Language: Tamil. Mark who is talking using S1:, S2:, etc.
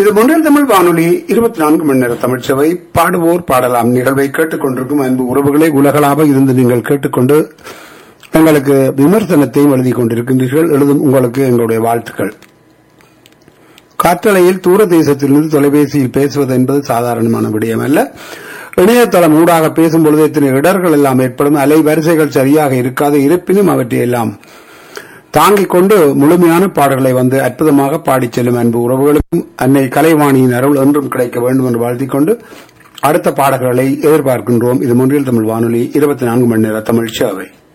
S1: இது முன்னில் தமிழ் வானொலி இருபத்தி நான்கு மணி நேர தமிழ்ச்சவை பாடுவோர் பாடலாம் நிகழ்வை கேட்டுக்கொண்டிருக்கும் அன்பு உறவுகளை உலகளாக இருந்து நீங்கள் கேட்டுக்கொண்டு எங்களுக்கு விமர்சனத்தையும் எழுதி கொண்டிருக்கின்றீர்கள் எழுதும் உங்களுக்கு எங்களுடைய வாழ்த்துக்கள் காற்றலையில் தூர தேசத்திலிருந்து தொலைபேசியில் பேசுவது என்பது சாதாரணமான விடயம் அல்ல இணையதளம் ஊடாக பேசும்பொழுது இத்தனை இடர்கள் எல்லாம் ஏற்படும் அலை வரிசைகள் சரியாக இருக்காது இருப்பினும் அவற்றை எல்லாம் தாங்கிக் கொண்டு முழுமையான பாடல்களை வந்து அற்புதமாக பாடிச் செல்லும் அன்பு உறவுகளுக்கும் அன்னை கலைவாணியின் அருள் என்றும் கிடைக்க வேண்டும் என்று வாழ்த்திக் கொண்டு அடுத்த பாடல்களை எதிர்பார்க்கின்றோம் இது முன்றில் தமிழ் வானொலி இருபத்தி நான்கு மணி நேர தமிழ் சேவை